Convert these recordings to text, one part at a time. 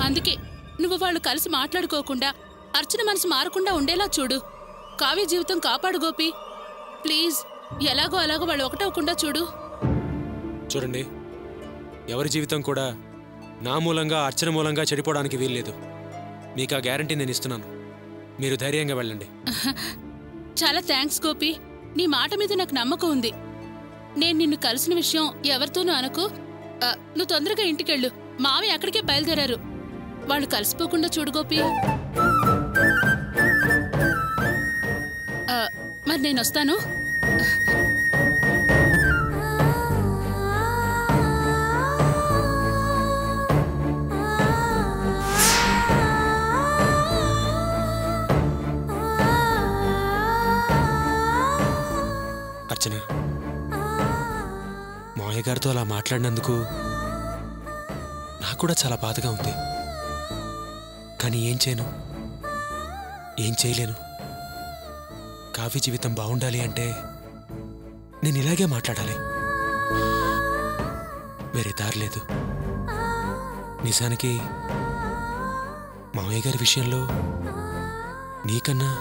అందుకే నువ్వు వాళ్ళు కలిసి మాట్లాడుకోకుండా అర్చన మనసు మారకుండా ఉండేలా చూడు కావ్య జీవితం కాపాడు గోపి ప్లీజ్ ఎలాగో అలాగో వాళ్ళు ఒకటవకుండా చూడు చూడండి ఎవరి జీవితం కూడా నా మూలంగా అర్చన మూలంగా చెడిపోవడానికి వీల్లేదు మీకు ఆ గ్యారంటీ నేను ఇస్తున్నాను మీరు ధైర్యంగా వెళ్ళండి చాలా థ్యాంక్స్ గోపి నీ మాట మీద నాకు నమ్మకం ఉంది నేను నిన్ను కలిసిన విషయం ఎవరితోనూ అనకు ఆ, నువ్వు తొందరగా ఇంటికెళ్ళు మావి అక్కడికే బయలుదేరారు వాళ్ళు కలిసిపోకుండా చూడు గోపి ఆ, మరి నేను వస్తాను అర్చన మావయ్య గారితో అలా మాట్లాడినందుకు నాకు కూడా చాలా బాధగా ఉంది కానీ ఏం చేయను ఏం చేయలేను కావ్య జీవితం బాగుండాలి అంటే నేను ఇలాగే మాట్లాడాలి వేరే దారి లేదు నిజానికి మావయ్య గారి విషయంలో నీకన్నా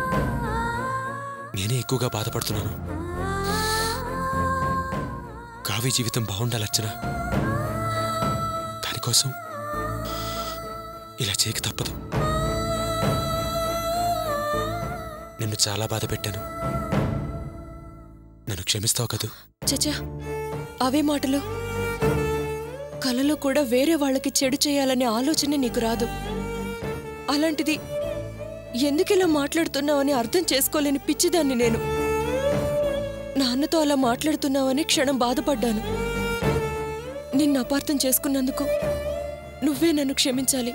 నేనే ఎక్కువగా బాధపడుతున్నాను కావ్య జీవితం బాగుండాలచ్చన దానికోసం ఇలా చేయక తప్పదు నిన్ను చాలా బాధ పెట్టాను నన్ను క్షమిస్తావు కదూ చచా అవే మాటలు కలలో కూడా వేరే వాళ్ళకి చెడు చేయాలనే ఆలోచన నీకు రాదు అలాంటిది ఎందుకిలా మాట్లాడుతున్నావని అర్థం చేసుకోలేని పిచ్చిదాన్ని నేను నాన్నతో అలా మాట్లాడుతున్నావని క్షణం బాధపడ్డాను నిన్ను అపార్థం చేసుకున్నందుకు నువ్వే నన్ను క్షమించాలి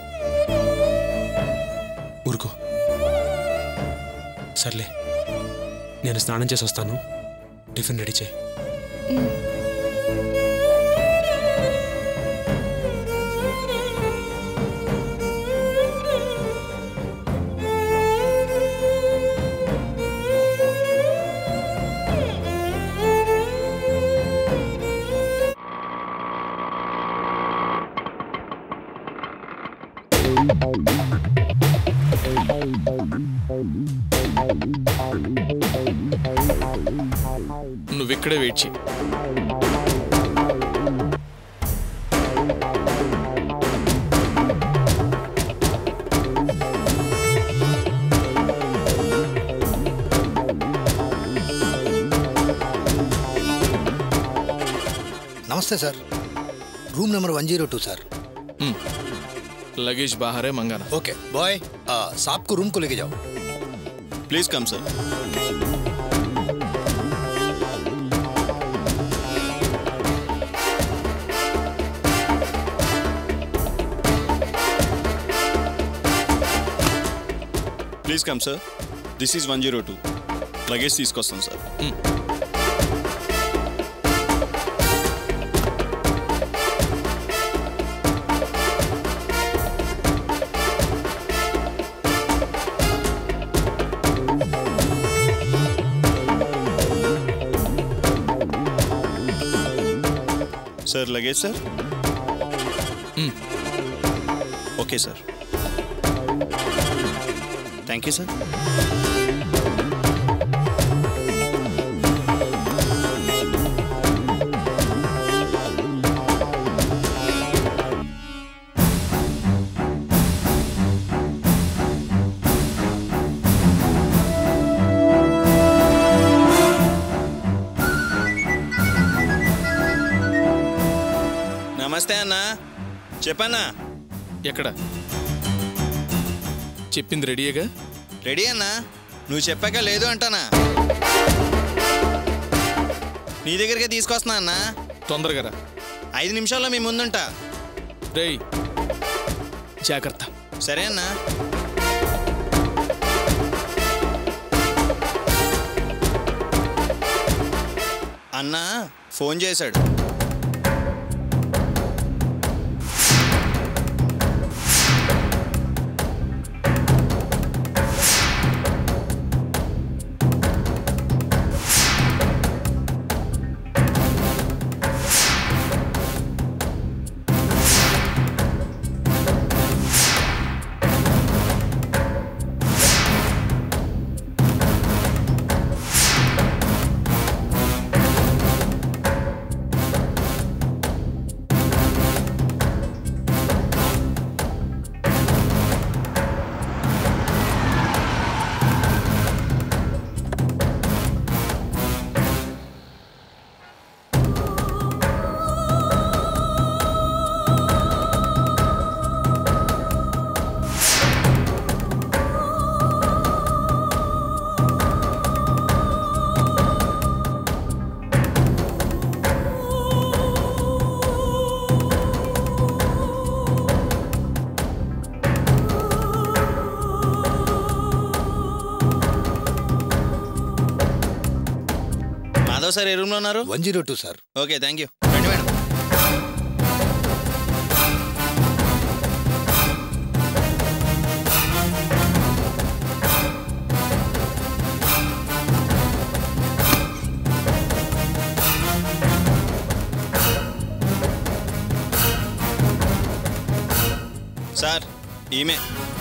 ఊరుకో సర్లే నేను స్నానం చేసి వస్తాను టిఫిన్ రెడీ చేయి నువ్విక్కడే వెయిట్ చేయి नमस्ते sir room number one zero two sir luggage बाहर है मंगाना ओके बॉय साहब को रूम को लेके जाओ please come sir please come sir this is one zero two luggage తీసుకొస్తాం sir sir luggage sir okay sir thank you sir నమస్తే అన్న చెప్పన్నా ఎక్కడ చెప్పింది రెడీయేగా రెడీ అన్నా నువ్వు చెప్పాక లేదు అంటానా నీ దగ్గరికి తీసుకొస్తున్నా అన్నా తొందరగా రా ఐదు నిమిషాల్లో మీ ముందుంటా రేయ్ జాగ్రత్త సరే అన్నా అన్నా ఫోన్ చేశాడు సార్ ఏ రూమ్లో ఉన్నారు one zero two sir okay thank you రండి మేడం సార్ ఈమె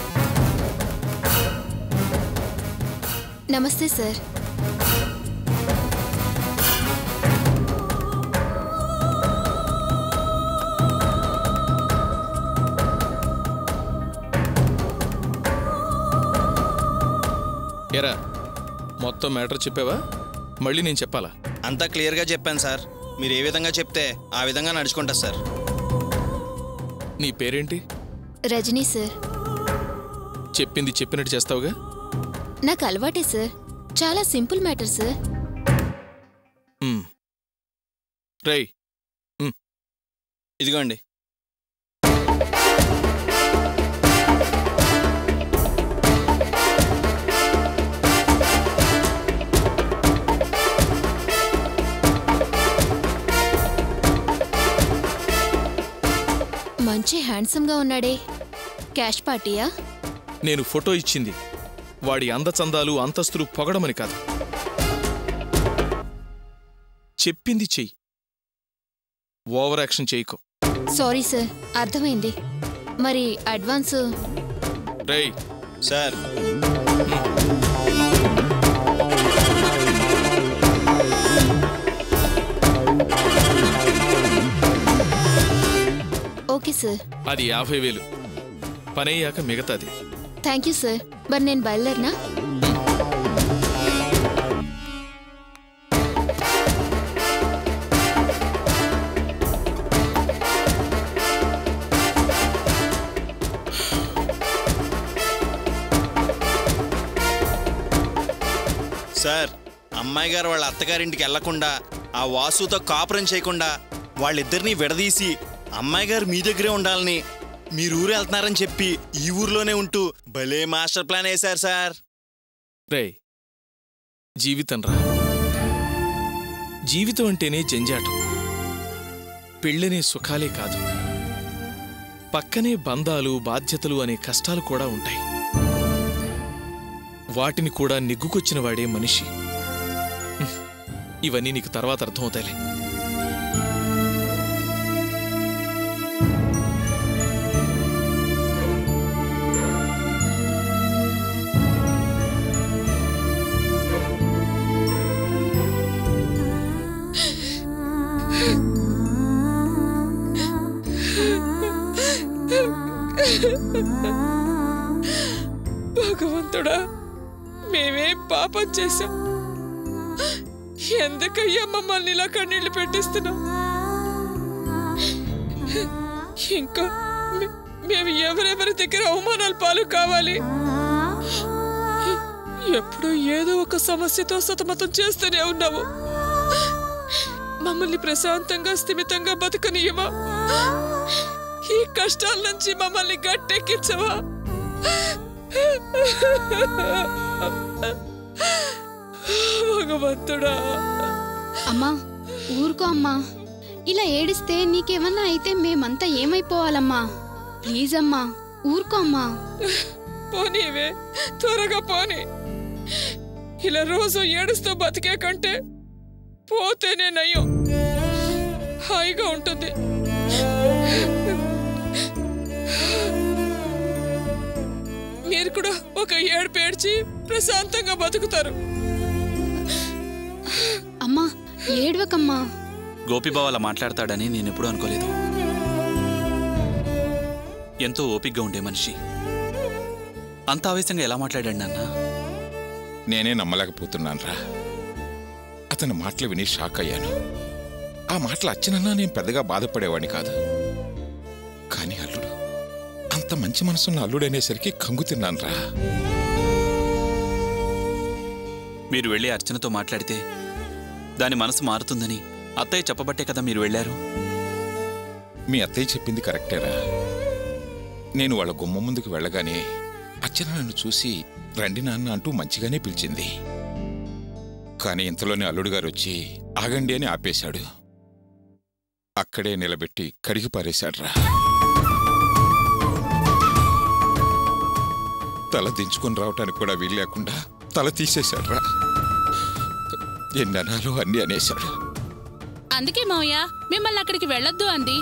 నమస్తే సార్ ఎరా మొత్తం మ్యాటర్ చెప్పావా మళ్ళీ నేను చెప్పాలా అంతా క్లియర్గా చెప్పాను సార్ మీరు ఏ విధంగా చెప్తే ఆ విధంగా నడుచుకుంటా సార్ నీ పేరేంటి రజనీ సార్ చెప్పింది చెప్పినట్టు చేస్తావుగా నాకు అలవాటే సార్ చాలా సింపుల్ మ్యాటర్ సార్ ఉమ్. రేయ్ ఇదిగోండి మంచి హ్యాండ్సమ్గా ఉన్నాడే క్యాష్ పార్టీయా నేను ఫోటో ఇచ్చింది వాడి అందచందాలు అంతస్తులు పొగడమని కాదు చెప్పింది చెయ్యి ఓవర్ యాక్షన్ చేయకు సారీ సార్ అర్థమైంది మరి అడ్వాన్స్ రేయ్ సార్ ఓకే సార్ అది యాభై వేలు పనయ్యాక మిగతాది థ్యాంక్ యూ సార్ మరి నేను బయలుదేరినా సార్ అమ్మాయి గారు వాళ్ళ అత్తగారింటికి వెళ్లకుండా ఆ వాసుతో కాపురం చేయకుండా వాళ్ళిద్దరినీ విడదీసి అమ్మాయి గారు మీ దగ్గరే ఉండాలని మీరు ఊరు వెళ్తున్నారని చెప్పి ఈ ఊర్లోనే ఉంటూ భలే మాస్టర్ ప్లాన్ వేశారు సార్ రేయ్ జీవితం రా జీవితం అంటేనే జంజాటం పెళ్ళనే సుఖాలే కాదు పక్కనే బంధాలు బాధ్యతలు అనే కష్టాలు కూడా ఉంటాయి వాటిని కూడా నెగ్గుకొచ్చిన వాడే మనిషి హ్మ్. ఇవన్నీ నీకు తర్వాత అర్థమవుతాయిలే భగవంతుడా మేమేం పాపం చేశాం ఎందుకయ్యా మమ్మల్ని ఇలా కన్నీళ్లు పెట్టిస్తున్నాం ఇంకా మే- మేము ఎవరెవరి దగ్గర అవమానాలు పాలు కావాలి ఎప్పుడు ఏదో ఒక సమస్యతో సతమతం చేస్తూనే ఉన్నావు మమ్మల్ని ప్రశాంతంగా స్థిమితంగా బతకనియమా ఈ కష్టాల నుంచి మమ్మల్ని గట్టెక్కించవా భగవంతుడా అమ్మా ఊరుకో అమ్మా ఇలా ఏడిస్తే నీకేమన్నా అయితే మేమంతా ఏమైపోవాలమ్మా ప్లీజ్ అమ్మా ఊరుకో అమ్మా పోనీవే త్వరగా పోనీ ఇలా రోజు ఏడుస్తూ బతికే కంటే పోతేనే నయం హాయిగా ఉంటుంది మీరు కూడా ఒక ఏడుపు ఏడ్చి ప్రశాంతంగా బతుకుతారు అమ్మా ఏడవకమ్మా గోపిబావ అలా మాట్లాడతాడని నేను ఎప్పుడూ అనుకోలేదు ఎంతో ఓపిగ్గా ఉండే మనిషి అంత ఆవేశంగా ఎలా మాట్లాడాడు నాన్న నేనే నమ్మలేకపోతున్నాను రా అతని మాటలు విని షాక్ అయ్యాను ఆ మాటలు అచ్చినన్నా నేను పెద్దగా బాధపడేవాడిని కాదు కానీ అల్లుడు అంత మంచి మనసున్న అల్లుడనేసరికి కంగు తిన్నాను రా మీరు వెళ్ళి అర్చనతో మాట్లాడితే దాని మనసు మారుతుందని అత్తయ్య చెప్పబట్టే కదా మీరు వెళ్ళారు మీ అత్తయ్య చెప్పింది కరెక్టేరా నేను వాళ్ళ గుమ్మ ముందుకు వెళ్ళగానే అచ్చన నన్ను చూసి రండి నాన్న అంటూ మంచిగానే పిలిచింది కానీ ఇంతలోనే అల్లుడు గారు వచ్చి ఆగండి అని ఆపేశాడు అక్కడే నిలబెట్టి కడిగి పారేశాడ్రా తల దించుకొని రావటానికి కూడా వీలు లేకుండా తల తీసేశాడ్రా ఎన్ని అనాలో అన్ని అనేశాడు అందుకే మావయ్య మిమ్మల్ని అక్కడికి వెళ్ళొద్దు అంది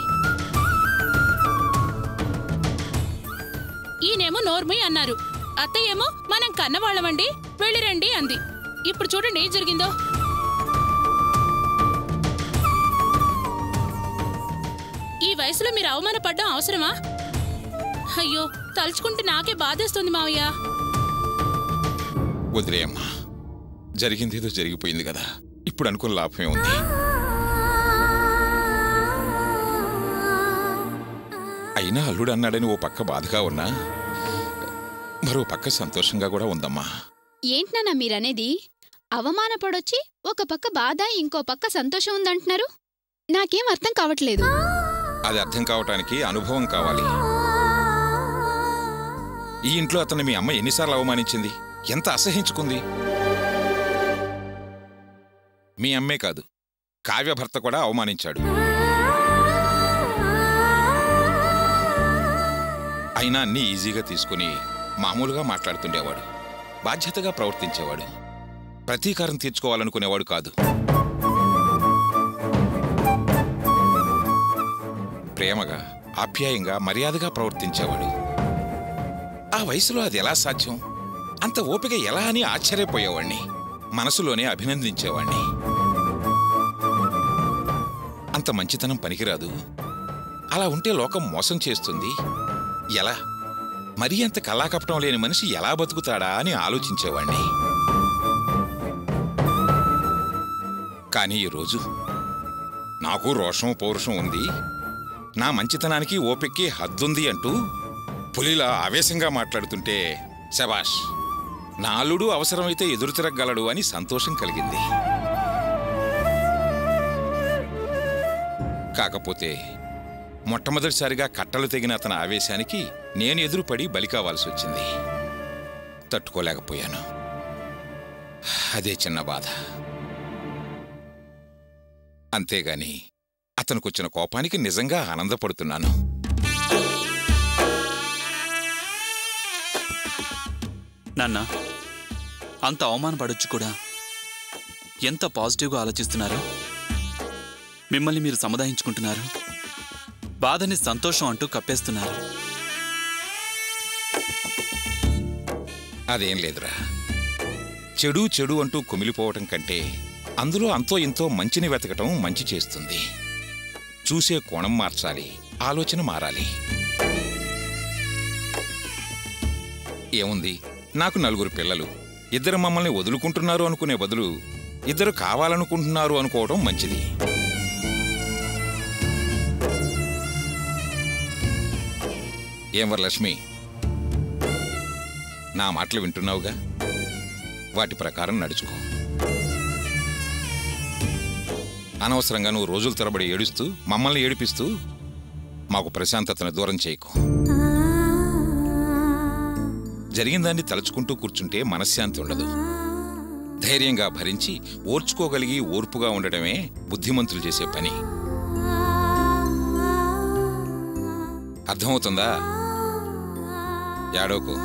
ఈయనేమో నోర్మై అన్నారు అత్తయ్యేమో మనం కన్నవాళ్ళమండి వెళ్ళిరండి అంది ఇప్పుడు చూడండి ఏం జరిగిందో ఈ వయసులో మీరు అవమానపడ్డం అవసరమా అయ్యో తలుచుకుంటే నాకే బాధేస్తుంది మావయ్య వదిలేయమ్మా జరిగిందేదో జరిగిపోయింది కదా ఇప్పుడు అనుకున్న లాభమే ఉంది అయినా అల్లుడు అన్నాడని ఓ పక్క బాధగా ఉన్నా మరో పక్క సంతోషంగా కూడా ఉందమ్మా ఏంటన్నా మీరనేది అవమానపడొచ్చి ఒక పక్క బాధ ఇంకో పక్క సంతోషం ఉందంటున్నారు నాకేం అర్థం కావట్లేదు అది అర్థం కావటానికి అనుభవం కావాలి ఈ ఇంట్లో అతన్ని మీ అమ్మ ఎన్నిసార్లు అవమానించింది ఎంత అసహించుకుంది మీ అమ్మే కాదు కావ్య భర్త కూడా అవమానించాడు అయినా అన్నీ ఈజీగా తీసుకుని మామూలుగా మాట్లాడుతుండేవాడు బాధ్యతగా ప్రవర్తించేవాడు ప్రతీకారం తీర్చుకోవాలనుకునేవాడు కాదు ప్రేమగా ఆప్యాయంగా మర్యాదగా ప్రవర్తించేవాడు ఆ వయసులో అది ఎలా సాధ్యం అంత ఓపిక ఎలా అని ఆశ్చర్యపోయేవాణ్ణి మనసులోనే అభినందించేవాణ్ణి అంత మంచితనం పనికిరాదు అలా ఉంటే లోకం మోసం చేస్తుంది ఎలా మరీ అంత కళాకపటం లేని మనిషి ఎలా బతుకుతాడా అని ఆలోచించేవాణ్ణి కానీ ఈరోజు నాకు రోషం పౌరుషం ఉంది నా మంచితనానికి ఓపిక్కి హద్దుంది అంటూ పులిలా ఆవేశంగా మాట్లాడుతుంటే శబాష్ నా అల్లుడు అవసరమైతే ఎదురు తిరగలడు అని సంతోషం కలిగింది కాకపోతే మొట్టమొదటిసారిగా కట్టలు తెగిన అతని ఆవేశానికి నేను ఎదురుపడి బలి కావాల్సి వచ్చింది తట్టుకోలేకపోయాను అదే చిన్న బాధ అంతేగాని అతనికొచ్చిన కోపానికి నిజంగా ఆనందపడుతున్నాను నాన్న అంత అవమానపడొచ్చు కూడా ఎంత పాజిటివ్గా ఆలోచిస్తున్నారు మిమ్మల్ని మీరు సముదాయించుకుంటున్నారు బాధని సంతోషం అంటూ కప్పేస్తున్నారు అదేం లేదురా చెడు చెడు అంటూ కుమిలిపోవటం కంటే అందులో అంతో ఇంతో మంచిని వెతకటం మంచి చేస్తుంది చూసే కోణం మార్చాలి ఆలోచన మారాలి ఏముంది నాకు నలుగురు పిల్లలు ఇద్దరు మమ్మల్ని వదులుకుంటున్నారు అనుకునే బదులు ఇద్దరు కావాలనుకుంటున్నారు అనుకోవడం మంచిది ఏం వరలక్ష్మి నా మాటలు వింటున్నావుగా వాటి ప్రకారం నడుచుకో అనవసరంగా నువ్వు రోజుల తరబడి ఏడుస్తూ మమ్మల్ని ఏడిపిస్తూ మాకు ప్రశాంతతను దూరం చేయకు జరిగిన దాన్ని తలుచుకుంటూ కూర్చుంటే మనశ్శాంతి ఉండదు ధైర్యంగా భరించి ఓర్చుకోగలిగి ఓర్పుగా ఉండడమే బుద్ధిమంతులు చేసే పని అర్థమవుతుందా యాడోకు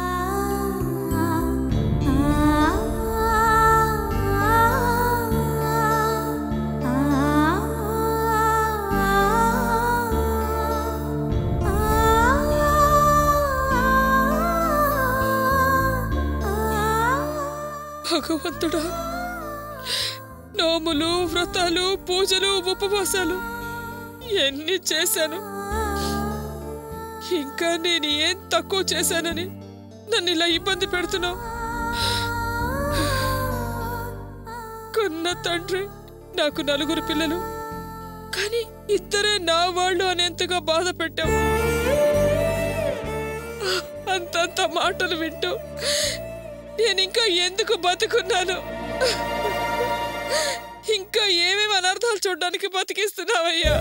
భగవంతుడా నోములు వ్రతాలు పూజలు ఉపవాసాలు ఎన్ని చేశాను ఇంకా నేను ఏం తక్కువ చేశానని నన్ను ఇలా ఇబ్బంది పెడుతున్నావు కన్న తండ్రి నాకు నలుగురు పిల్లలు కానీ ఇద్దరే నా వాళ్ళు అనేంతగా బాధ పెట్టావు అంతంత మాటలు వింటూ నేను ఇంకా ఎందుకు బతుకున్నాను ఇంకా ఏమేమి అనర్థాలు చూడడానికి బతికిస్తున్నావయ్యా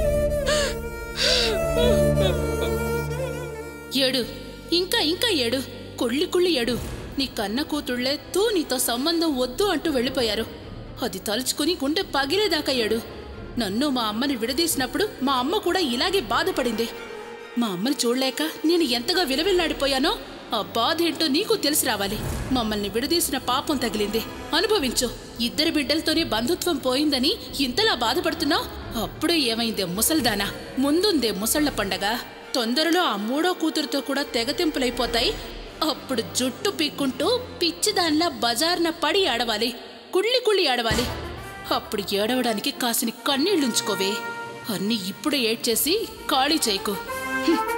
ఏడు ఇంకా ఇంకా ఏడు కుళ్ళి కుళ్ళి ఏడు నీ కన్న కూతుళ్లే తూ నీతో సంబంధం వద్దు అంటూ వెళ్ళిపోయారు అది తలుచుకుని గుండె పగిలేదాకయ్యాడు నన్ను మా అమ్మని విడదీసినప్పుడు మా అమ్మ కూడా ఇలాగే బాధపడింది మా అమ్మని చూడలేక నేను ఎంతగా విలవిల్లాడిపోయానో ఆ బాధ ఏంటో నీకు తెలిసి రావాలి మమ్మల్ని విడదీసిన పాపం తగిలింది అనుభవించు ఇద్దరు బిడ్డలతోనే బంధుత్వం పోయిందని ఇంతలా బాధపడుతున్నావు అప్పుడే ఏమైందే ముసల్దానా ముందుందే ముసళ్ల పండగ తొందరలో ఆ మూడో కూతురుతో కూడా తెగతింపులైపోతాయి అప్పుడు జుట్టు పీక్కుంటూ పిచ్చిదాన్లా బజార్న పడి ఆడవాలి కుళ్ళి కుళ్ళి ఆడవాలి అప్పుడు ఏడవడానికి కాసిని కన్నీళ్లుంచుకోవే అన్నీ ఇప్పుడు ఏడ్చేసి ఖాళీ చేయకు హ్మ్.